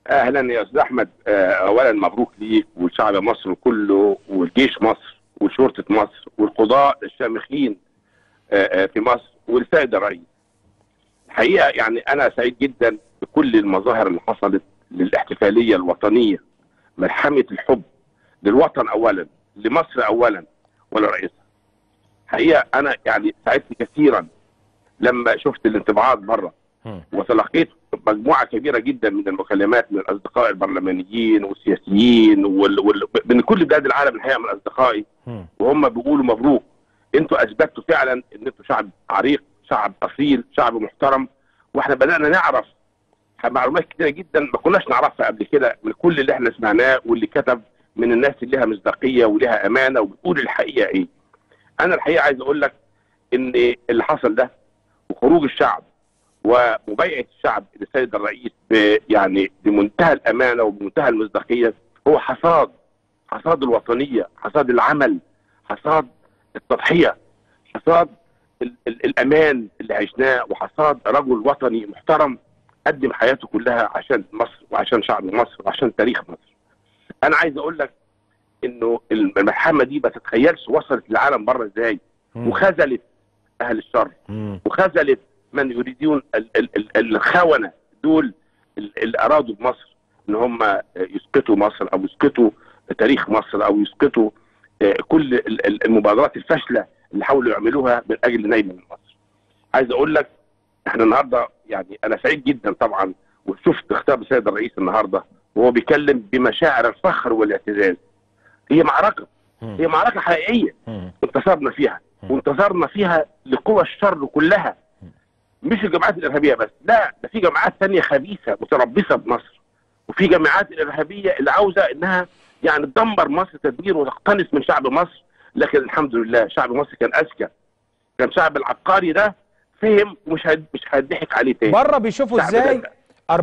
اهلا يا استاذ احمد آه، اولا مبروك ليك وشعب مصر كله والجيش مصر وشرطه مصر والقضاء الشامخين آه، آه، في مصر والسيد الرئيس الحقيقه يعني انا سعيد جدا بكل المظاهر اللي حصلت للاحتفاليه الوطنيه ملحمه الحب للوطن اولا لمصر اولا ولرئيسها الحقيقه انا يعني سعدت كثيرا لما شفت الانطباعات بره مم. وتلقيت مجموعه كبيره جدا من المكالمات من الاصدقاء البرلمانيين والسياسيين وال... وال... من كل بلاد العالم الحقيقه من اصدقائي مم. وهم بيقولوا مبروك انتوا اثبتوا فعلا ان انتوا شعب عريق شعب اصيل شعب محترم واحنا بدانا نعرف معلومات كتيره جدا ما كناش نعرفها قبل كده من كل اللي احنا سمعناه واللي كتب من الناس اللي لها مصداقيه ولها امانه وبتقول الحقيقه ايه انا الحقيقه عايز اقول لك ان اللي حصل ده وخروج الشعب ومبايعه الشعب للسيد الرئيس ب- يعني بمنتهى الامانه وبمنتهى المصداقيه هو حصاد حصاد الوطنيه حصاد العمل حصاد التضحيه حصاد ال ال الامان اللي عشناه وحصاد رجل وطني محترم قدم حياته كلها عشان مصر وعشان شعب مصر وعشان تاريخ مصر. انا عايز اقول لك انه الملحمه دي ما تتخيلش وصلت للعالم بره ازاي مم. وخذلت اهل الشر مم. وخذلت من يريدون ال- ال- ال- الخونه دول ال- اللي ارادوا بمصر ان هم يسقطوا مصر او يسقطوا تاريخ مصر او يسقطوا آه، كل ال- ال- المبادرات الفاشله اللي حاولوا يعملوها من اجل نيل من مصر. عايز اقول لك احنا النهارده يعني انا سعيد جدا طبعا وشفت خطاب السيد الرئيس النهارده وهو بيتكلم بمشاعر الفخر والاعتزاز. هي معركه مم. هي معركه حقيقيه مم. انتصرنا فيها مم. وانتصرنا فيها لقوى الشر كلها مش الجماعات الارهابيه بس لا ده في جماعات تانية خبيثه متربصه بمصر وفي جماعات الارهابيه اللي عاوزه انها يعني تدمر مصر تدمير وتقتنص من شعب مصر لكن الحمد لله شعب مصر كان اذكى كان شعب العبقري ده فهم ومش هيد- مش هيضحك عليه تاني بره بيشوفوا شعب ازاي ده.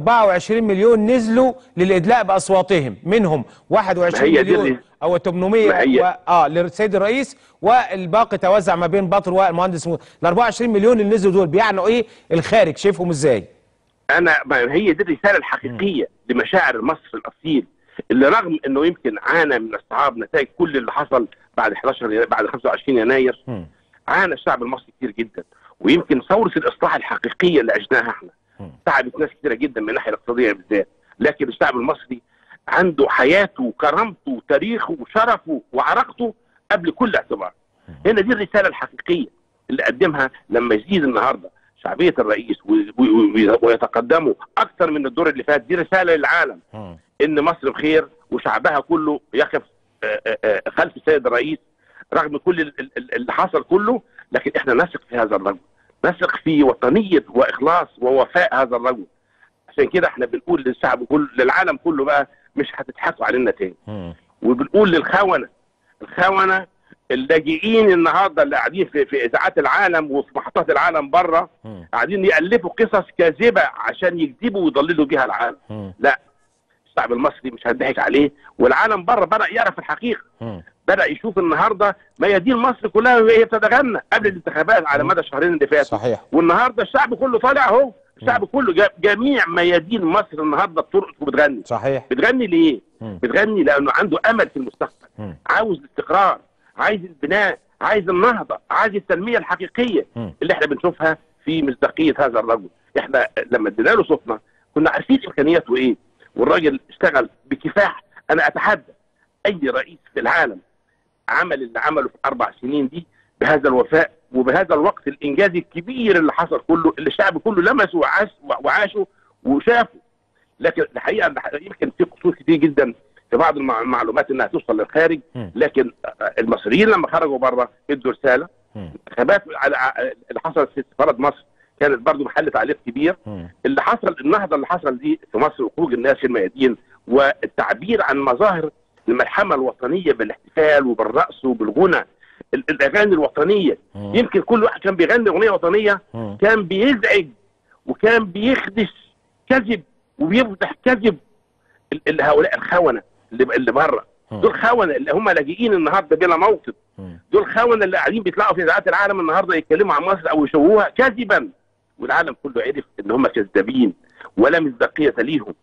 24 مليون نزلوا للادلاء باصواتهم منهم 21 ما هي دي مليون اللي- او 800 ما هي- و... اه للسيد الرئيس والباقي توزع ما بين بطر والمهندس ال 24 مليون اللي نزلوا دول بيعنوا ايه الخارج شايفهم ازاي انا ما هي دي الرساله الحقيقيه لمشاعر مصر الاصيل اللي رغم انه يمكن عانى من استصعاب نتائج كل اللي حصل بعد 11 ينا- بعد 25 يناير مم. عانى الشعب المصري كتير جدا ويمكن ثوره الاصلاح الحقيقيه اللي عشناها احنا مم. تعبت ناس كتيره جدا من الناحيه الاقتصاديه بالذات لكن الشعب المصري عنده حياته وكرامته وتاريخه وشرفه وعراقته قبل كل اعتبار هنا دي الرساله الحقيقيه اللي قدمها لما يزيد النهارده شعبيه الرئيس و- و- و- ويتقدموا اكثر من الدور اللي فات دي رساله للعالم مم. ان مصر بخير وشعبها كله يقف آه، آه، آه، خلف السيد الرئيس رغم كل ال- ال- ال- اللي حصل كله لكن احنا نثق في هذا الرجل نثق في وطنيه واخلاص ووفاء هذا الرجل عشان كده احنا بنقول للشعب كله للعالم كله بقى مش هتضحكوا علينا تاني مم. وبنقول للخونه الخونه اللاجئين النهارده اللي قاعدين في في اذاعات العالم وفي محطات العالم بره مم. قاعدين يالفوا قصص كاذبه عشان يكذبوا ويضللوا بيها العالم مم. لا الشعب المصري مش هيضحك عليه والعالم بره بدا يعرف الحقيقه مم. بدا يشوف النهارده ميادين مصر كلها وهي بتتغنى قبل الانتخابات على مدى الشهرين اللي فاتوا صحيح والنهارده الشعب كله طالع اهو الشعب كله جا- جميع ميادين مصر النهارده بترقص وبتغني صحيح بتغني ليه؟ مم. بتغني لانه عنده امل في المستقبل مم. عاوز الاستقرار عايز البناء عايز النهضه عايز التنميه الحقيقيه مم. اللي احنا بنشوفها في مصداقيه هذا الرجل احنا لما ادينا له صوتنا كنا عارفين امكانياته ايه والراجل اشتغل بكفاح انا اتحدى اي رئيس في العالم عمل اللي عمله في الاربع سنين دي بهذا الوفاء وبهذا الوقت الانجازي الكبير اللي حصل كله اللي الشعب كله لمسه وعاش وعاشه وشافه لكن الحقيقه إن يمكن في قصور كتير جدا في بعض المع- المعلومات انها توصل للخارج مم. لكن آه، المصريين لما خرجوا بره ادوا رساله مم. انتخابات على ع- اللي حصلت في سفاره مصر كانت برضو محل تعليق كبير مم. اللي حصل النهضه اللي حصل دي في مصر وخروج الناس في الميادين والتعبير عن مظاهر الملحمه الوطنيه بالاحتفال وبالرقص وبالغنى ال- الاغاني الوطنيه مم. يمكن كل واحد كان بيغني اغنيه وطنيه مم. كان بيزعج وكان بيخدش كذب وبيفضح كذب ال- ال- هؤلاء الخونه اللي اللي بره مم. دول خونه اللي هم لاجئين النهارده بلا موقف مم. دول خونه اللي قاعدين بيطلعوا في اذاعات العالم النهارده يتكلموا عن مصر او يشوهوها كذبا والعالم كله عرف ان هم كذابين ولا مصداقيه ليهم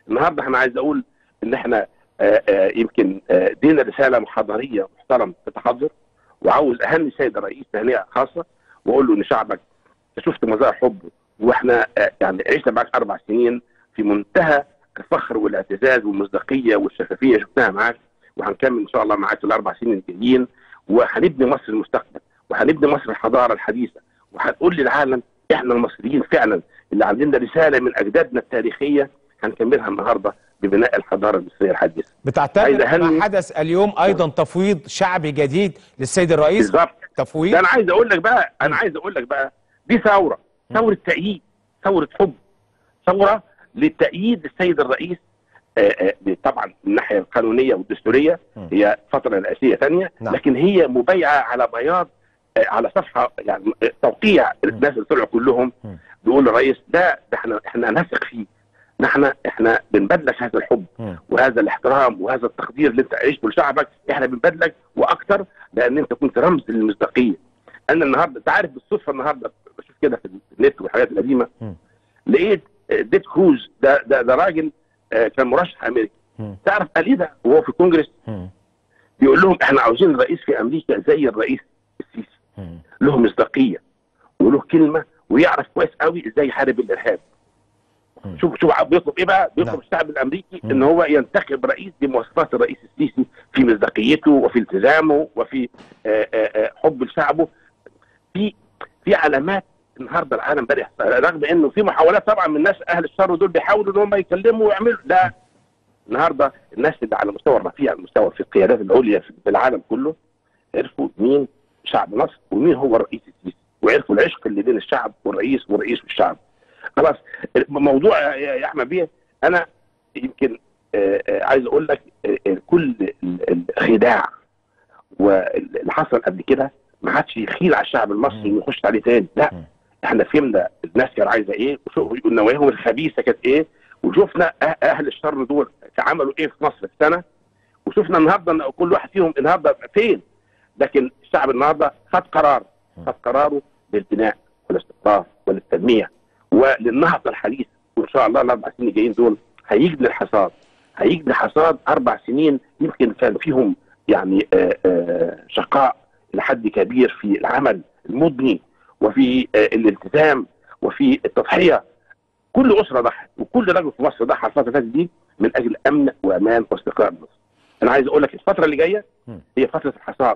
النهارده انا عايز اقول ان احنا آه، آه، يمكن آه، ادينا رساله محاضريه محترمه بتحضر وعاوز اهني السيد الرئيس تهنئه خاصه واقول له ان شعبك أنت شفت مظاهر حب واحنا آه، يعني عشنا معاك اربع سنين في منتهى الفخر والاعتزاز والمصداقيه والشفافيه شفناها معاك وهنكمل ان شاء الله معاك في الاربع سنين الجايين وهنبني مصر المستقبل وهنبني مصر الحضاره الحديثه وهنقول للعالم احنا المصريين فعلا اللي عندنا رساله من اجدادنا التاريخيه هنكملها النهارده ببناء الحضاره المصريه الحديثه بتعتبر عايز أهني- ما حدث اليوم ايضا تفويض شعبي جديد للسيد الرئيس بالظبط تفويض ده انا عايز اقول لك بقى انا عايز اقول لك بقى دي ثوره ثوره تأييد ثوره حب ثوره لتأييد السيد الرئيس آه، آه، طبعا من الناحيه القانونيه والدستوريه م. هي فتره رئاسيه ثانيه نعم. لكن هي مبايعه على بياض آه، على صفحه يعني آه، توقيع الناس اللي طلعوا كلهم م. بيقول للرئيس ده ده احنا احنا نثق فيه نحن احنا بنبادلك هذا الحب م. وهذا الاحترام وهذا التقدير اللي انت عشته لشعبك احنا بنبادلك واكثر لان انت كنت رمز للمصداقيه انا النهارده انت عارف بالصدفه النهارده بشوف كده في النت والحاجات القديمه م. لقيت آه، ديت كروز ده ده, ده راجل آه، كان مرشح امريكي م. تعرف قال ايه ده وهو في الكونجرس م. بيقول لهم احنا عاوزين الرئيس في امريكا زي الرئيس السيسي م. له مصداقيه وله كلمه ويعرف كويس قوي ازاي يحارب الارهاب مم. شوف شوف بيطلب ايه بقى بيطلب نعم. الشعب الامريكي مم. ان هو ينتخب رئيس بمواصفات الرئيس السيسي في مصداقيته وفي التزامه وفي آه، آه، آه، حب لشعبه في في علامات النهارده العالم بدا يحصل- رغم انه في محاولات طبعا من الناس اهل الشر دول بيحاولوا ان هم يكلموا ويعملوا لا النهارده الناس اللي على مستوى الرفيع على المستوى في القيادات العليا في في العالم كله عرفوا مين شعب مصر ومين هو الرئيس السيسي وعرفوا العشق اللي بين الشعب والرئيس والرئيس والشعب خلاص موضوع يا يا احمد بيه انا يمكن آه، آه، عايز اقول لك آه، آه، كل ال- الخداع واللي حصل قبل كده ما عادش يخيل على الشعب المصري مم. انه يخش عليه تاني لا مم. احنا فهمنا الناس كانت عايزه ايه وشو- ونواياهم الخبيثه كانت ايه وشفنا أه- اهل الشر دول عملوا ايه في مصر في سنه وشفنا النهارده إن كل واحد فيهم النهارده فين لكن الشعب النهارده خد قرار خد قراره للبناء والاستقرار وللتنميه وللنهضه الحديثه وان شاء الله الاربع سنين الجايين دول هيجني الحصاد هيجني حصاد اربع سنين يمكن كان فيهم يعني آه، آه، شقاء لحد كبير في العمل المضني وفي آه، الالتزام وفي التضحيه كل اسره ضحت وكل رجل في مصر ضحى الفتره اللي فاتت دي من اجل امن وامان واستقرار مصر. انا عايز اقول لك الفتره اللي جايه مم. هي فتره الحصاد.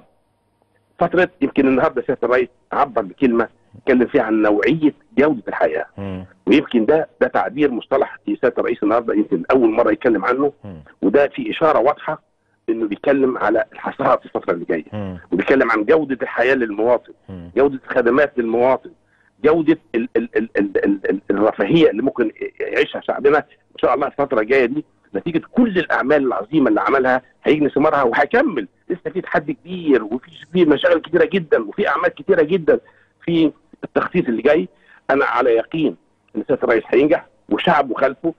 فتره يمكن النهارده سياده الرئيس عبر بكلمه اتكلم فيها عن نوعيه جوده الحياه م. ويمكن ده ده تعبير مصطلح في سياده الرئيس النهارده يمكن اول مره يتكلم عنه م. وده في اشاره واضحه انه بيتكلم على الحصاد في الفتره اللي جايه م. وبيتكلم عن جوده الحياه للمواطن م. جوده الخدمات للمواطن جوده ال ال ال ال ال ال الرفاهيه اللي ممكن يعيشها شعبنا ان شاء الله الفتره الجايه دي نتيجه كل الاعمال العظيمه اللي عملها هيجني ثمارها وهيكمل لسه في تحدي كبير وفي في مشاغل كتيره جدا وفي اعمال كتيره جدا في التخطيط اللي جاي انا على يقين ان سياده الرئيس هينجح وشعبه خلفه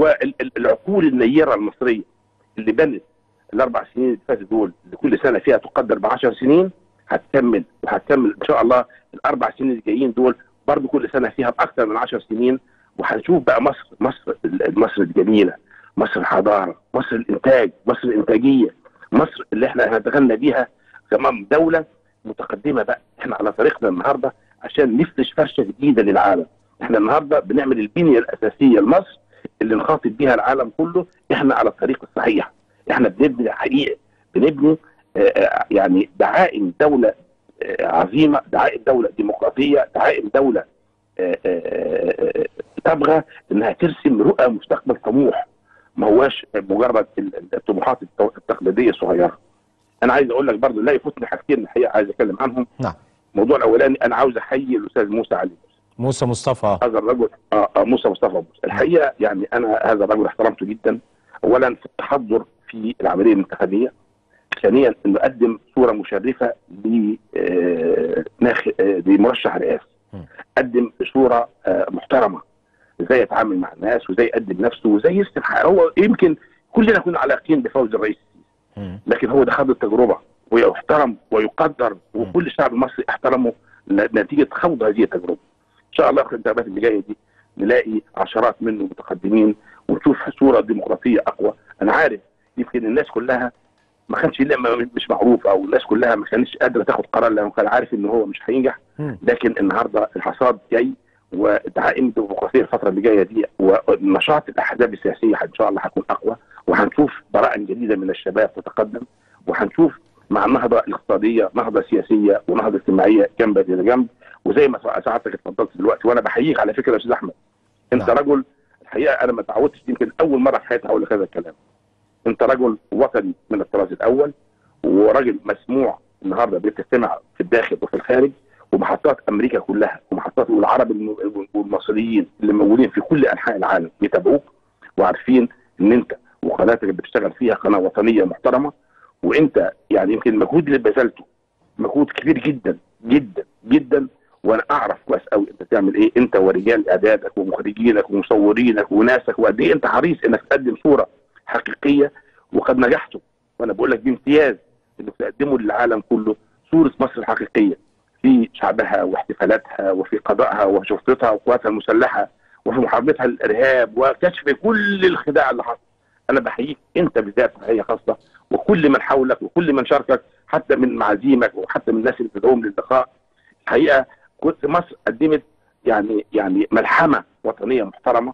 والعقول النيره المصريه اللي بنت الاربع سنين اللي فاتت دول اللي كل سنه فيها تقدر ب 10 سنين هتكمل وهتكمل ان شاء الله الاربع سنين الجايين دول برضه كل سنه فيها باكثر من 10 سنين وهنشوف بقى مصر مصر مصر الجميله مصر الحضاره مصر الانتاج مصر الانتاجيه مصر اللي احنا هنتغنى بيها كمان دوله متقدمه بقى احنا على طريقنا النهارده عشان نفرش فرشه جديده للعالم احنا النهارده بنعمل البنيه الاساسيه لمصر اللي نخاطب بيها العالم كله احنا على الطريق الصحيح احنا بنبني حقيقه بنبني آه، آه، يعني دعائم دوله آه، عظيمه دعائم دوله ديمقراطيه دعائم دوله آه، آه، آه، تبغى انها ترسم رؤى مستقبل طموح ما هواش مجرد ال- ال- الطموحات الت- التقليديه الصغيره. انا عايز اقول لك برضه لا يفوتني حاجتين الحقيقه عايز اتكلم عنهم. نعم الموضوع الاولاني انا عاوز احيي الاستاذ موسى علي موسى مصطفى هذا الرجل آه آه موسى مصطفى موسى الحقيقه يعني انا هذا الرجل احترمته جدا اولا في التحضر في العمليه الانتخابيه ثانيا انه قدم صوره مشرفه ل آه، ناخ- آه، لمرشح رئاسي م. قدم صوره آه، محترمه ازاي يتعامل مع الناس وازاي يقدم نفسه وازاي يسلم حقه. هو يمكن كلنا كنا على يقين بفوز الرئيس السيسي م. لكن هو ده خد التجربه ويحترم ويقدر وكل الشعب المصري احترمه ن- نتيجه خوض هذه التجربه. ان شاء الله في الانتخابات اللي جايه دي نلاقي عشرات منه متقدمين ونشوف صوره ديمقراطيه اقوى انا عارف يمكن الناس كلها ما كانش لا- ما- مش معروف او الناس كلها ما كانتش قادره تاخد قرار لانه كان عارف ان هو مش هينجح مم. لكن النهارده الحصاد جاي ودعائم الديمقراطيه الفتره اللي جايه دي ونشاط الاحزاب السياسيه ان شاء الله هيكون اقوى وهنشوف براءه جديده من الشباب تتقدم وهنشوف مع النهضه الاقتصاديه نهضه سياسيه ونهضه اجتماعيه جنب الى جنب وزي ما سعادتك اتفضلت دلوقتي وانا بحييك على فكره يا استاذ احمد انت نعم. رجل الحقيقه انا ما تعودتش يمكن اول مره في حياتي هقول لك هذا الكلام انت رجل وطني من الطراز الاول وراجل مسموع النهارده بتستمع في الداخل وفي الخارج ومحطات امريكا كلها ومحطات والعرب الم- والمصريين اللي موجودين في كل انحاء العالم بيتابعوك وعارفين ان انت وقناتك اللي بتشتغل فيها قناه وطنيه محترمه وانت يعني يمكن المجهود اللي بذلته مجهود كبير جدا جدا جدا وانا اعرف كويس قوي انت تعمل ايه انت ورجال اعدادك ومخرجينك ومصورينك وناسك وقد ايه انت حريص انك تقدم صوره حقيقيه وقد نجحتوا وانا بقول لك بامتياز انك تقدموا للعالم كله صوره مصر الحقيقيه في شعبها واحتفالاتها وفي قضائها وشرطتها وقواتها المسلحه وفي محاربتها للارهاب وكشف كل الخداع اللي حصل انا بحييك انت بالذات تحيه خاصه وكل من حولك وكل من شاركك حتى من معازيمك وحتى من الناس اللي بتدعوهم للقاء الحقيقه كنت مصر قدمت يعني يعني ملحمه وطنيه محترمه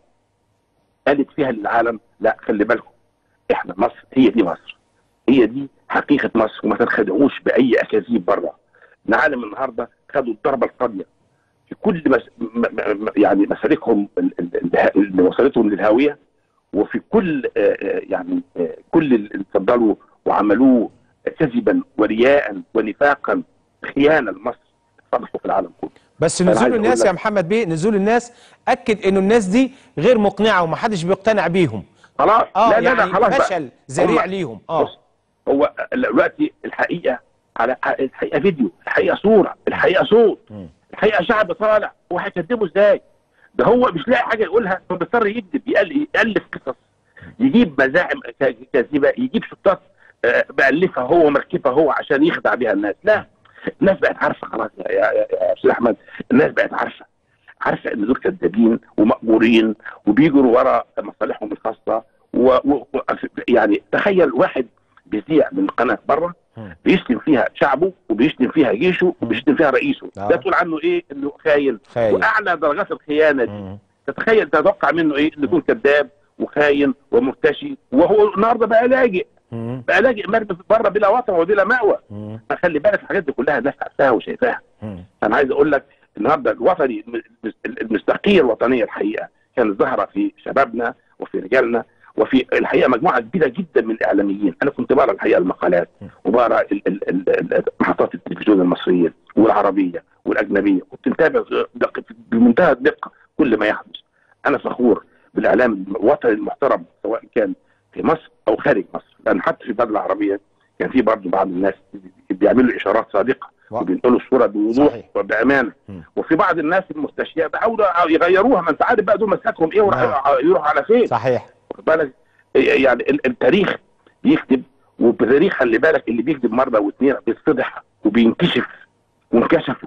قالت فيها للعالم لا خلي بالكم احنا مصر هي دي مصر هي دي حقيقه مصر وما تنخدعوش باي اكاذيب بره العالم النهارده خدوا الضربه القاضيه في كل مس... م... م... يعني مسالكهم ال- ال- ال- اللي وصلتهم للهاويه وفي كل آه، آه، يعني آه، كل اللي اتفضلوا وعملوه كذبا ورياء ونفاقا خيانه لمصر اتفضحوا في العالم كله بس أنا نزول عايز أقول الناس لك- يا محمد بيه نزول الناس اكد انه الناس دي غير مقنعه ومحدش بيقتنع بيهم خلاص اه لا لا يعني لا خلاص بقى. فشل ذريع هم- ليهم اه بص هو دلوقتي الحقيقه على الحقيقه فيديو الحقيقه صوره الحقيقه صوت مم. الحقيقه شعب طالع وهيكذبه ازاي ده هو مش لاقي حاجه يقولها فبيضطر يكذب يأل- يالف قصص يجيب مزاعم ك- كاذبه يجيب شطات آه، مألفها هو مركبها هو عشان يخدع بيها الناس لا الناس بقت عارفه خلاص يا يا يا- يا استاذ احمد الناس بقت عارفه عارفه ان دول كذابين ومأمورين وبيجروا ورا مصالحهم الخاصه و... و... و... يعني تخيل واحد بيذيع من قناه بره مم. بيشتم فيها شعبه وبيشتم فيها جيشه وبيشتم فيها رئيسه آه. ده تقول عنه ايه انه خاين خاين واعلى درجات الخيانه دي مم. تتخيل تتوقع منه ايه انه يكون كذاب وخاين ومرتشي وهو النهارده بقى لاجئ مم. بقى لاجئ مرمي بره بلا وطن وبلا مأوى مم. خلي بالك الحاجات دي كلها الناس عارفاها وشايفاها مم. انا عايز اقول لك النهارده الوطني المس- المصداقيه الوطنيه الحقيقه كانت ظاهره في شبابنا وفي رجالنا وفي الحقيقه مجموعه كبيره جدا من الاعلاميين انا كنت بقرا الحقيقه المقالات وبقرا ال- ال- ال- ال- محطات التلفزيون المصريه والعربيه والاجنبيه كنت متابع دق- بمنتهى الدقه كل ما يحدث انا فخور بالاعلام الوطني المحترم سواء كان في مصر او خارج مصر لان حتى في البلاد العربيه كان في برضه بعض الناس بيعملوا اشارات صادقه واو. وبينقلوا الصوره بوضوح صحيح. وبامانه مم. وفي بعض الناس المستشياء بيحاولوا يغيروها ما انت عارف بقى دول مساكهم ايه وراح يروحوا على فين صحيح واخد بالك يعني ال- التاريخ بيكتب وبالتاريخ خلي بالك اللي بيكتب مره واثنين بيتفضح وبينكشف وانكشفوا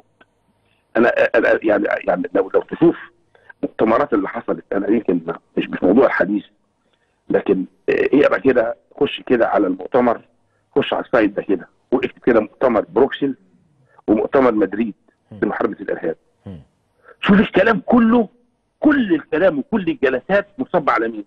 انا انا يعني يعني لو لو تشوف المؤتمرات اللي حصلت انا يمكن مش مش موضوع الحديث لكن اقرا كده خش كده على المؤتمر خش على السايت ده كده واكتب كده مؤتمر بروكسل ومؤتمر مدريد في محاربه الارهاب مم. شوف الكلام كله كل الكلام وكل الجلسات مصب على مين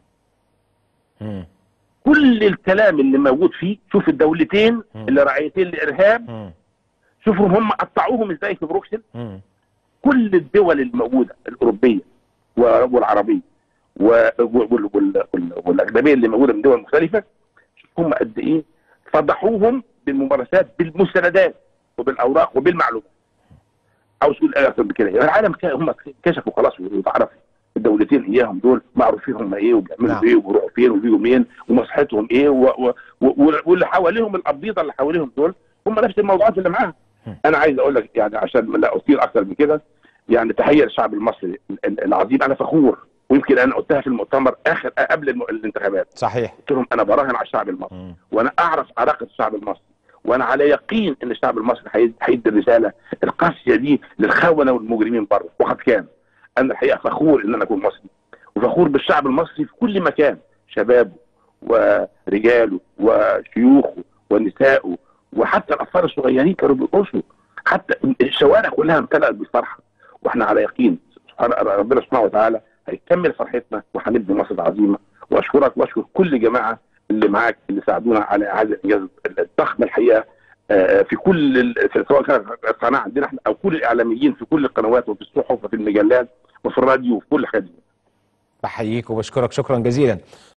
مم. كل الكلام اللي موجود فيه شوف الدولتين مم. اللي راعيتين الارهاب مم. شوفهم هم قطعوهم ازاي في بروكسل مم. كل الدول الموجوده الاوروبيه و- والعربيه و- وال- وال- وال- والاجنبيه اللي موجوده من دول مختلفه شوف هم قد ايه فضحوهم بالممارسات بالمستندات وبالاوراق وبالمعلومات عاوز تقول ايه اكتر من كده يعني العالم كا- هم كشفوا خلاص وتعرفوا الدولتين اياهم دول معروفين هم ايه وبيعملوا نعم. ايه وبيروحوا فين وبيجوا منين ومصلحتهم ايه و و و واللي حواليهم الابيضه اللي حواليهم دول هم نفس الموضوعات اللي معاهم م. انا عايز اقول لك يعني عشان لا اثير اكتر من كده يعني تحيه للشعب المصري ال- العظيم انا فخور ويمكن انا قلتها في المؤتمر اخر قبل الم- الانتخابات صحيح قلت لهم انا براهن على الشعب المصري مم. وانا اعرف علاقه الشعب المصري وانا على يقين ان الشعب المصري هي- هيدي الرساله القاسيه دي للخونه والمجرمين بره وقد كان انا الحقيقه فخور ان انا اكون مصري وفي وفخور بالشعب المصري في كل مكان شبابه ورجاله وشيوخه ونسائه وحتى الاطفال الصغيرين كانوا بيرقصوا حتى الشوارع كلها امتلأت بالفرحه واحنا على يقين سبحان ربنا سبحانه وتعالى هيكمل فرحتنا وهنبني مصر عظيمه واشكرك واشكر كل جماعه اللي معاك اللي ساعدونا على اعاده الانجاز الضخم الحقيقه آه، في كل ال- في- سواء كانت القناه عندنا احنا او كل الاعلاميين في كل القنوات وفي الصحف وفي المجلات وفي الراديو وفي كل حاجه دي بحييك وبشكرك شكرا جزيلا